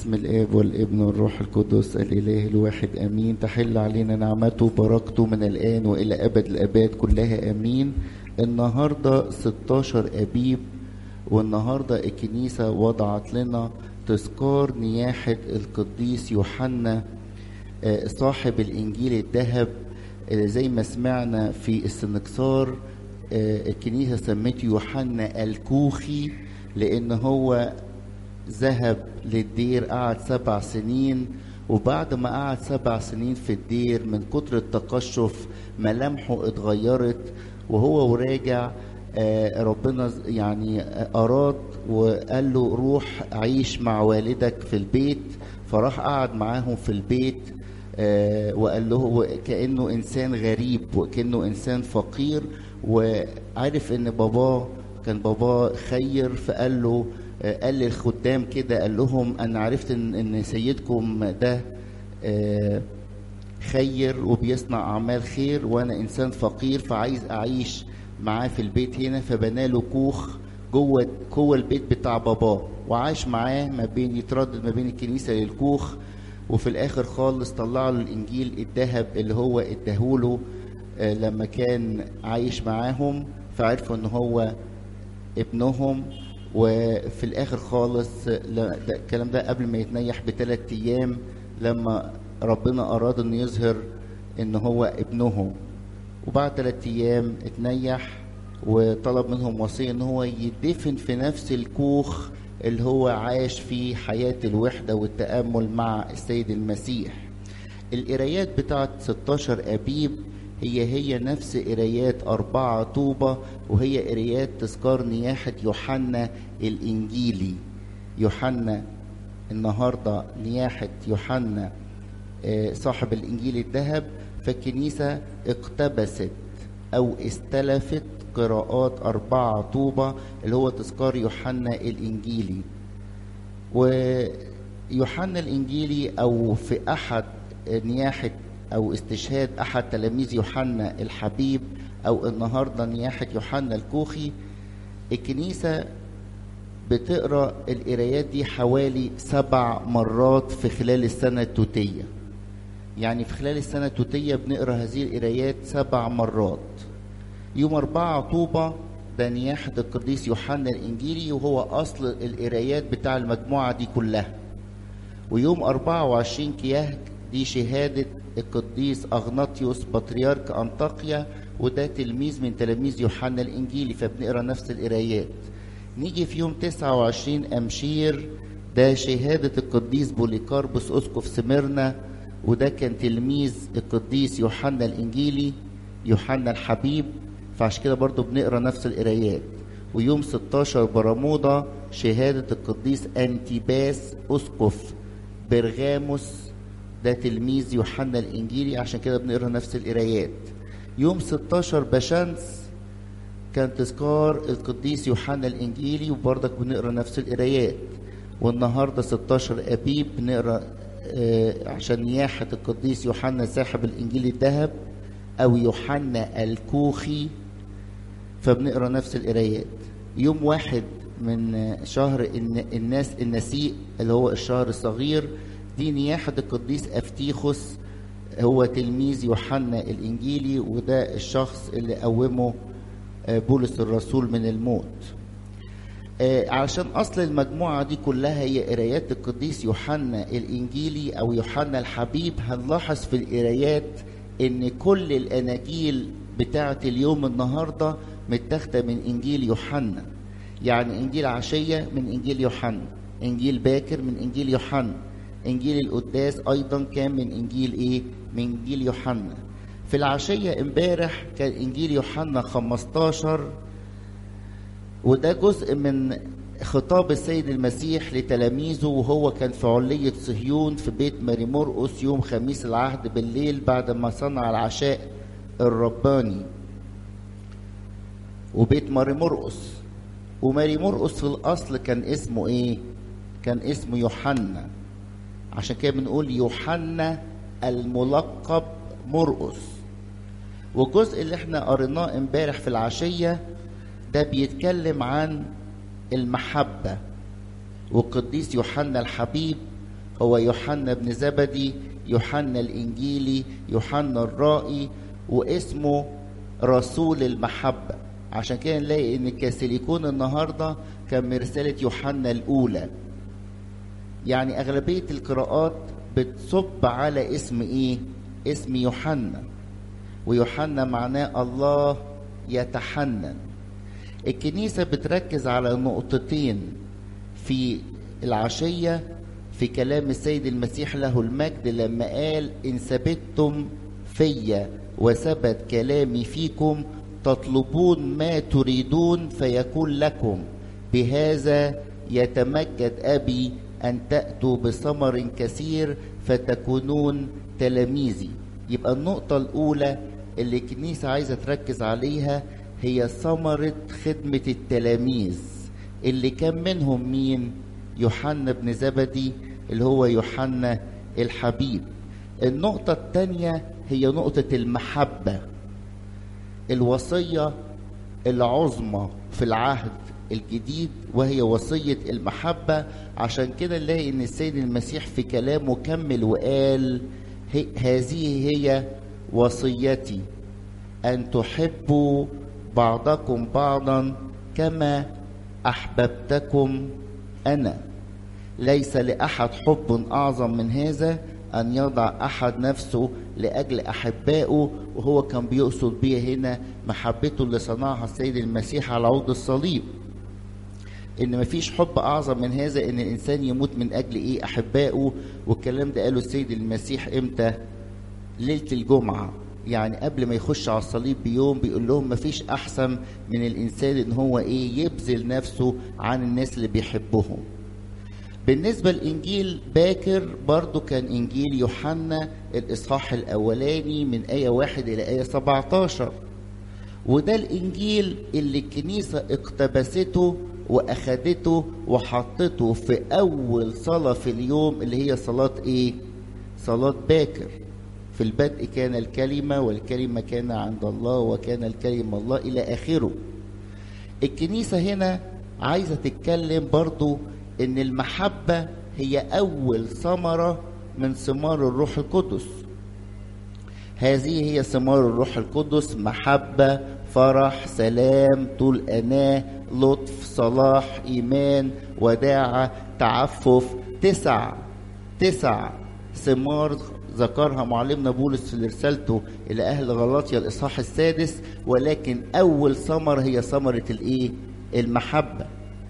باسم الاب والابن والروح القدس الاله الواحد امين تحل علينا نعمته وبركته من الان والى ابد الاباد كلها امين النهارده 16 ابيب والنهارده الكنيسه وضعت لنا تذكار نياحه القديس يوحنا آه، صاحب الانجيل الذهب آه، زي ما سمعنا في السنكسار آه، الكنيسه سمته يوحنا الكوخي لان هو ذهب للدير قعد سبع سنين وبعد ما قعد سبع سنين في الدير من كتر التقشف ملامحه اتغيرت وهو وراجع آه، ربنا ز- يعني أراد وقال له روح عيش مع والدك في البيت فراح قعد معاهم في البيت آه، وقال له كأنه إنسان غريب وكأنه إنسان فقير وعرف إن باباه كان باباه خير فقال له آه، قال للخدام كده قال لهم أنا عرفت إن إن سيدكم ده آه، خير وبيصنع أعمال خير وأنا إنسان فقير فعايز أعيش معاه في البيت هنا فبنى له كوخ جوه جوه البيت بتاع باباه وعاش معاه ما بين يتردد ما بين الكنيسة للكوخ وفي الآخر خالص طلع له الإنجيل الذهب اللي هو اداهوله آه، لما كان عايش معاهم فعرفوا إن هو ابنهم وفي الاخر خالص لا- ده الكلام ده قبل ما يتنيح بثلاث ايام لما ربنا اراد انه يظهر ان هو ابنهم وبعد ثلاث ايام اتنيح وطلب منهم وصيه ان هو يدفن في نفس الكوخ اللي هو عاش فيه حياه الوحده والتامل مع السيد المسيح القرايات بتاعت 16 أبيب هي هي نفس قرايات أربعة طوبة وهي قرايات تذكار نياحة يوحنا الإنجيلي يوحنا النهاردة نياحة يوحنا آه، صاحب الإنجيل الذهب فالكنيسة اقتبست أو استلفت قراءات أربعة طوبة اللي هو تذكار يوحنا الإنجيلي ويوحنا الانجيلي او في احد نياحه او استشهاد احد تلاميذ يوحنا الحبيب او النهارده نياحه يوحنا الكوخي الكنيسه بتقرا القرايات دي حوالي سبع مرات في خلال السنه التوتيه يعني في خلال السنه التوتيه بنقرا هذه القرايات سبع مرات يوم أربعة طوبة ده نياحة القديس يوحنا الإنجيلي وهو أصل القرايات بتاع المجموعة دي كلها ويوم 24 كياك دي شهادة القديس أغناطيوس بطريرك أنطاكيا وده تلميذ من تلاميذ يوحنا الإنجيلي فبنقرا نفس القرايات نيجي في يوم 29 أمشير ده شهادة القديس بوليكاربوس أسقف سميرنا وده كان تلميذ القديس يوحنا الإنجيلي يوحنا الحبيب فعشان كده برضو بنقرا نفس القرايات ويوم 16 برمودا شهادة القديس أنتيباس أسقف برغاموس ده تلميذ يوحنا الإنجيلي عشان كده بنقرا نفس القرايات يوم 16 بشمس كان تذكار القديس يوحنا الإنجيلي وبرضك بنقرا نفس القرايات والنهارده 16 أبيب بنقرا آه، عشان نياحة القديس يوحنا صاحب الإنجيل الذهب أو يوحنا الكوخي فبنقرا نفس القرايات يوم واحد من شهر الن- الناس النسيء اللي هو الشهر الصغير دي نياحة القديس أفتيخوس هو تلميذ يوحنا الإنجيلي وده الشخص اللي قومه آه، بولس الرسول من الموت آه، علشان اصل المجموعه دي كلها هي قرايات القديس يوحنا الانجيلي او يوحنا الحبيب هنلاحظ في القرايات ان كل الاناجيل بتاعه اليوم النهارده متاخده من انجيل يوحنا يعني انجيل عشيه من انجيل يوحنا انجيل باكر من انجيل يوحنا انجيل القداس ايضا كان من انجيل ايه من انجيل يوحنا في العشيه امبارح كان انجيل يوحنا 15 وده جزء من خطاب السيد المسيح لتلاميذه وهو كان في علية صهيون في بيت ماري مرقس يوم خميس العهد بالليل بعد ما صنع العشاء الرباني وبيت ماري مرقس وماري مرقس في الأصل كان اسمه إيه؟ كان اسمه يوحنا عشان كده بنقول يوحنا الملقب مرقس والجزء اللي احنا قريناه امبارح في العشيه ده بيتكلم عن المحبة والقديس يوحنا الحبيب هو يوحنا بن زبدي يوحنا الإنجيلي يوحنا الرائي واسمه رسول المحبة عشان كده نلاقي ان الكاثوليكون النهارده كان من رسالة يوحنا الأولى يعني أغلبية القراءات بتصب على اسم إيه؟ اسم يوحنا ويوحنا معناه الله يتحنن الكنيسة بتركز على نقطتين في العشية في كلام السيد المسيح له المجد لما قال إن ثبتتم فيا وثبت كلامي فيكم تطلبون ما تريدون فيكون لكم بهذا يتمجد أبي أن تأتوا بثمر كثير فتكونون تلاميذي يبقى النقطة الأولى اللي الكنيسة عايزة تركز عليها هي ثمرة خدمة التلاميذ اللي كان منهم مين؟ يوحنا بن زبدي اللي هو يوحنا الحبيب النقطة الثانية هي نقطة المحبة الوصية العظمى في العهد الجديد وهي وصية المحبة عشان كده نلاقي ان السيد المسيح في كلامه كمل وقال هذه هي وصيتي ان تحبوا بعضكم بعضا كما احببتكم انا ليس لاحد حب اعظم من هذا ان يضع احد نفسه لاجل احبائه وهو كان بيقصد بيه هنا محبته اللي صنعها السيد المسيح على عود الصليب ان مفيش حب اعظم من هذا ان الانسان يموت من اجل ايه احبائه والكلام ده قاله السيد المسيح امتى ليله الجمعه يعني قبل ما يخش على الصليب بيوم بيقول لهم مفيش احسن من الانسان ان هو ايه يبذل نفسه عن الناس اللي بيحبهم بالنسبة لإنجيل باكر برضو كان إنجيل يوحنا الإصحاح الأولاني من آية واحد إلى آية 17 وده الإنجيل اللي الكنيسة اقتبسته وأخدته وحطته في أول صلاة في اليوم اللي هي صلاة إيه؟ صلاة باكر في البدء كان الكلمة والكلمة كان عند الله وكان الكلمة الله إلى آخره الكنيسة هنا عايزة تتكلم برضو ان المحبه هي اول ثمره من ثمار الروح القدس هذه هي ثمار الروح القدس محبه فرح سلام طول اناه لطف صلاح ايمان وداعه تعفف تسع تسع ثمار ذكرها معلمنا بولس في رسالته الى اهل غلاطيا الاصحاح السادس ولكن اول ثمر هي ثمره الايه المحبه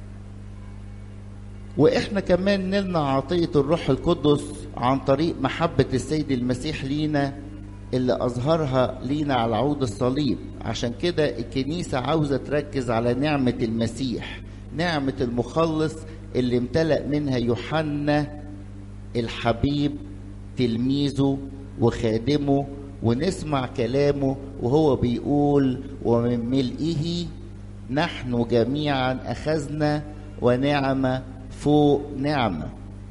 واحنا كمان نلنا عطية الروح القدس عن طريق محبة السيد المسيح لينا اللي أظهرها لينا على عود الصليب عشان كده الكنيسة عاوزة تركز على نعمة المسيح نعمة المخلص اللي امتلأ منها يوحنا الحبيب تلميذه وخادمه ونسمع كلامه وهو بيقول ومن ملئه نحن جميعا أخذنا ونعمة فوق نعمة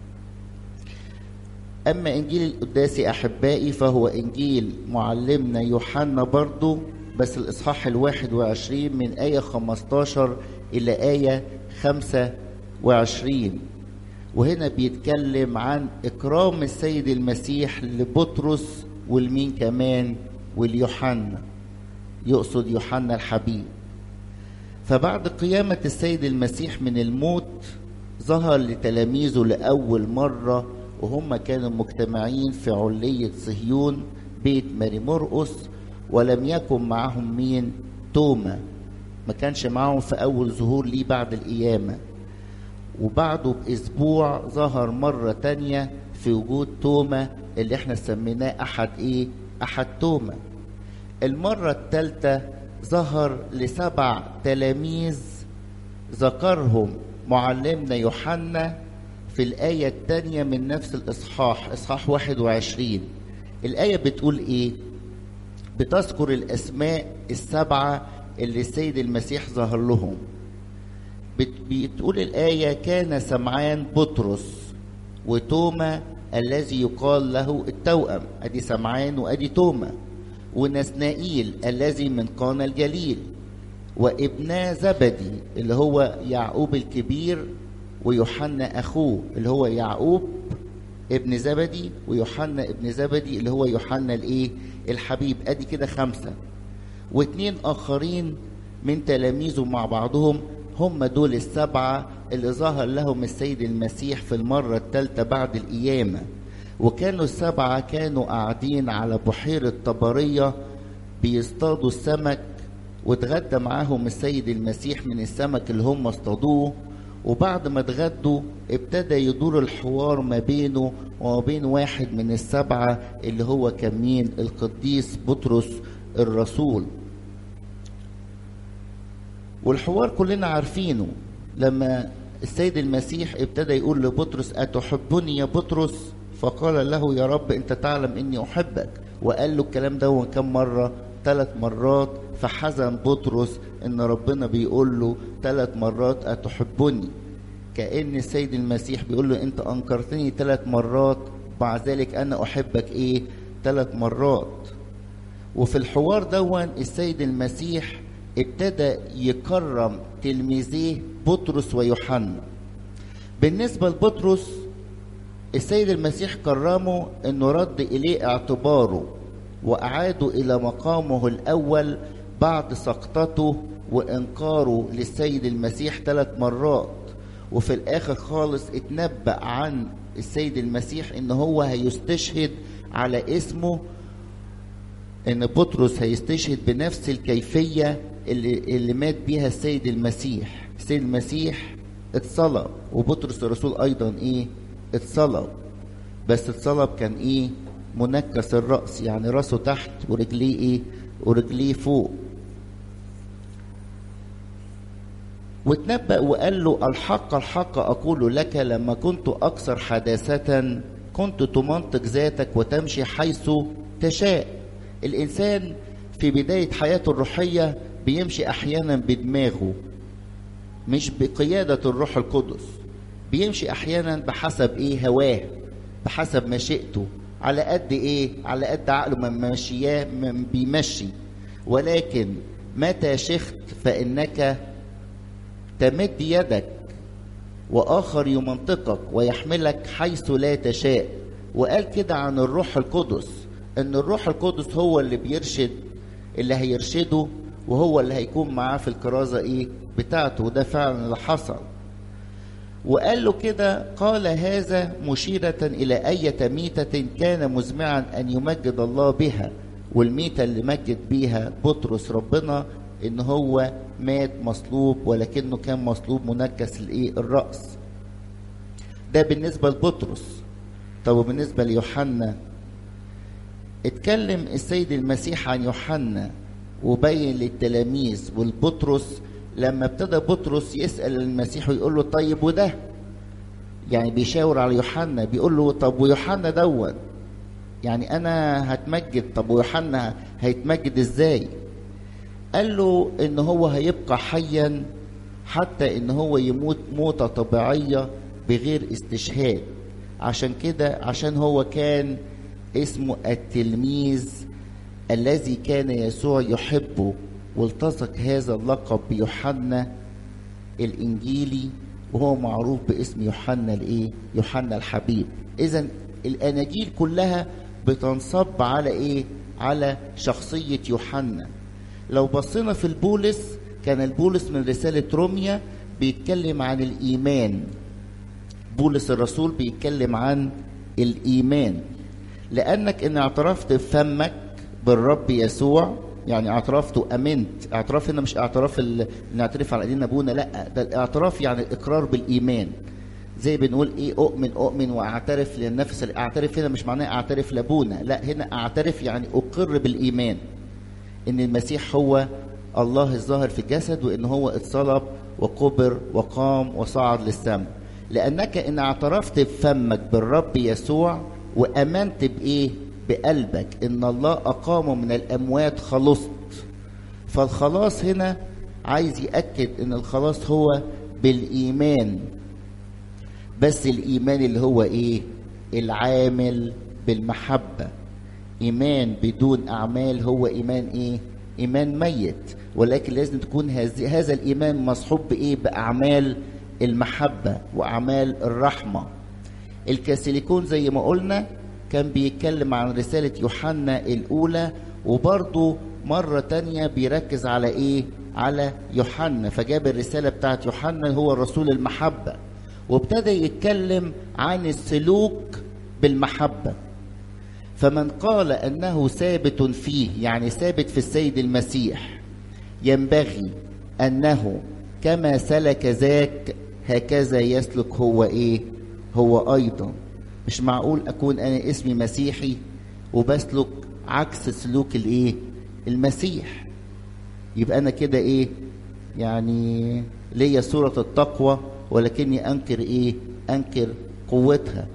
أما إنجيل القداسي أحبائي فهو إنجيل معلمنا يوحنا برضو بس الإصحاح الواحد وعشرين من آية خمستاشر إلى آية خمسة وعشرين وهنا بيتكلم عن إكرام السيد المسيح لبطرس والمين كمان واليوحنا يقصد يوحنا الحبيب فبعد قيامة السيد المسيح من الموت ظهر لتلاميذه لأول مرة وهم كانوا مجتمعين في علية صهيون بيت ماري مرقس ولم يكن معهم مين توما ما كانش معهم في أول ظهور ليه بعد القيامة وبعده بأسبوع ظهر مرة تانية في وجود توما اللي احنا سميناه أحد إيه؟ أحد توما المرة الثالثة ظهر لسبع تلاميذ ذكرهم معلمنا يوحنا في الآية الثانية من نفس الإصحاح إصحاح 21 الآية بتقول إيه؟ بتذكر الأسماء السبعة اللي السيد المسيح ظهر لهم بتقول الآية كان سمعان بطرس وتوما الذي يقال له التوأم أدي سمعان وأدي توما ونسنائيل الذي من قانا الجليل وابنا زبدي اللي هو يعقوب الكبير ويوحنا اخوه اللي هو يعقوب ابن زبدي ويوحنا ابن زبدي اللي هو يوحنا الايه الحبيب ادي كده خمسة واتنين اخرين من تلاميذه مع بعضهم هم دول السبعة اللي ظهر لهم السيد المسيح في المرة الثالثة بعد القيامة وكانوا السبعة كانوا قاعدين على بحيرة طبرية بيصطادوا السمك واتغدى معاهم السيد المسيح من السمك اللي هم اصطادوه وبعد ما اتغدوا ابتدى يدور الحوار ما بينه وما بين واحد من السبعة اللي هو كان مين القديس بطرس الرسول والحوار كلنا عارفينه لما السيد المسيح ابتدى يقول لبطرس أتحبني يا بطرس فقال له يا رب أنت تعلم إني أحبك وقال له الكلام ده كم مرة ثلاث مرات فحزن بطرس ان ربنا بيقول له ثلاث مرات اتحبني كان السيد المسيح بيقول له انت انكرتني ثلاث مرات مع ذلك انا احبك ايه ثلاث مرات وفي الحوار دون السيد المسيح ابتدى يكرم تلميذيه بطرس ويوحنا بالنسبه لبطرس السيد المسيح كرمه انه رد اليه اعتباره وأعادوا إلى مقامه الأول بعد سقطته وإنكاره للسيد المسيح ثلاث مرات وفي الآخر خالص اتنبأ عن السيد المسيح إن هو هيستشهد على اسمه إن بطرس هيستشهد بنفس الكيفية اللي, اللي مات بيها السيد المسيح السيد المسيح اتصلب وبطرس الرسول أيضا إيه اتصلب بس اتصلب كان إيه منكس الرأس يعني راسه تحت ورجليه ايه ورجليه فوق واتنبأ وقال له الحق الحق أقول لك لما كنت أكثر حداثة كنت تمنطق ذاتك وتمشي حيث تشاء الإنسان في بداية حياته الروحية بيمشي أحيانا بدماغه مش بقيادة الروح القدس بيمشي أحيانا بحسب إيه هواه بحسب مشيئته على قد ايه على قد عقله ما ماشياه بيمشي ولكن متى شخت فانك تمد يدك واخر يمنطقك ويحملك حيث لا تشاء وقال كده عن الروح القدس ان الروح القدس هو اللي بيرشد اللي هيرشده وهو اللي هيكون معاه في الكرازة ايه بتاعته وده فعلا اللي حصل وقال له كده قال هذا مشيرة إلى أية ميتة كان مزمعا أن يمجد الله بها والميتة اللي مجد بيها بطرس ربنا إن هو مات مصلوب ولكنه كان مصلوب منكس الإيه الرأس ده بالنسبة لبطرس طب وبالنسبة ليوحنا اتكلم السيد المسيح عن يوحنا وبين للتلاميذ والبطرس لما ابتدى بطرس يسأل المسيح ويقول له طيب وده يعني بيشاور على يوحنا بيقول له طب ويوحنا دون يعني انا هتمجد طب ويوحنا هيتمجد ازاي قال له ان هو هيبقى حيا حتى ان هو يموت موتة طبيعية بغير استشهاد عشان كده عشان هو كان اسمه التلميذ الذي كان يسوع يحبه والتصق هذا اللقب بيوحنا الانجيلي وهو معروف باسم يوحنا الايه يوحنا الحبيب اذا الاناجيل كلها بتنصب على ايه على شخصيه يوحنا لو بصينا في البولس كان البولس من رساله روميا بيتكلم عن الايمان بولس الرسول بيتكلم عن الايمان لانك ان اعترفت بفمك بالرب يسوع يعني اعترفت وامنت اعتراف هنا مش اعتراف ال... نعترف على ايدينا ابونا لا ده الاعتراف يعني الاقرار بالايمان زي بنقول ايه اؤمن اؤمن واعترف للنفس اعترف هنا مش معناه اعترف لابونا لا هنا اعترف يعني اقر بالايمان ان المسيح هو الله الظاهر في الجسد وان هو اتصلب وقبر وقام وصعد للسماء لانك ان اعترفت بفمك بالرب يسوع وامنت بايه بقلبك ان الله اقامه من الاموات خلصت فالخلاص هنا عايز ياكد ان الخلاص هو بالايمان بس الايمان اللي هو ايه العامل بالمحبه ايمان بدون اعمال هو ايمان ايه ايمان ميت ولكن لازم تكون هذا الايمان مصحوب بايه باعمال المحبه واعمال الرحمه الكاسيليكون زي ما قلنا كان بيتكلم عن رسالة يوحنا الأولى وبرضه مرة تانية بيركز على إيه؟ على يوحنا فجاب الرسالة بتاعت يوحنا هو الرسول المحبة وابتدى يتكلم عن السلوك بالمحبة فمن قال أنه ثابت فيه يعني ثابت في السيد المسيح ينبغي أنه كما سلك ذاك هكذا يسلك هو إيه؟ هو أيضا مش معقول أكون أنا اسمي مسيحي وبسلك عكس سلوك الإيه؟ المسيح يبقى أنا كده إيه؟ يعني ليا صورة التقوى ولكني أنكر إيه؟ أنكر قوتها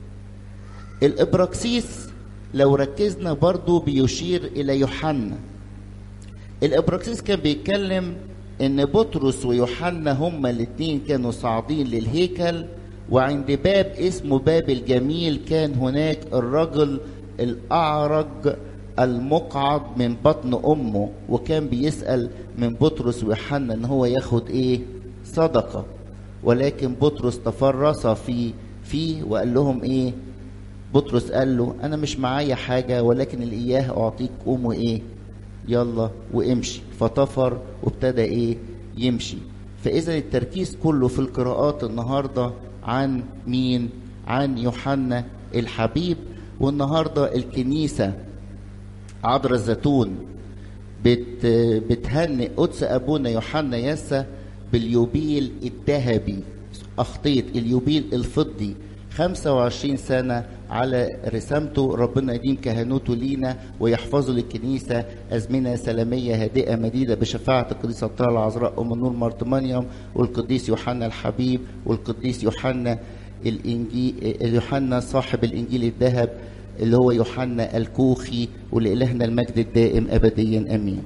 الإبراكسيس لو ركزنا برضو بيشير إلى يوحنا الإبراكسيس كان بيتكلم إن بطرس ويوحنا هما الاتنين كانوا صاعدين للهيكل وعند باب اسمه باب الجميل كان هناك الرجل الأعرج المقعد من بطن أمه وكان بيسأل من بطرس ويوحنا إن هو ياخد إيه صدقة ولكن بطرس تفرس في فيه وقال لهم إيه بطرس قال له أنا مش معايا حاجة ولكن الإياه أعطيك قوم وإيه يلا وامشي فطفر وابتدى إيه يمشي فإذا التركيز كله في القراءات النهاردة عن مين عن يوحنا الحبيب والنهاردة الكنيسة عبر الزيتون بت بتهنئ قدس أبونا يوحنا يسا باليوبيل الذهبي أخطيت اليوبيل الفضي 25 سنة على رسامته ربنا يديم كهنوته لينا ويحفظه للكنيسة أزمنة سلامية هادئة مديدة بشفاعة القديسة الطاهرة العذراء أم النور مرتمانيوم والقديس يوحنا الحبيب والقديس يوحنا الإنجيل يوحنا صاحب الإنجيل الذهب اللي هو يوحنا الكوخي ولإلهنا المجد الدائم أبديا أمين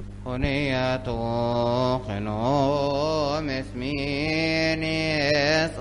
هنية خنوم اسمين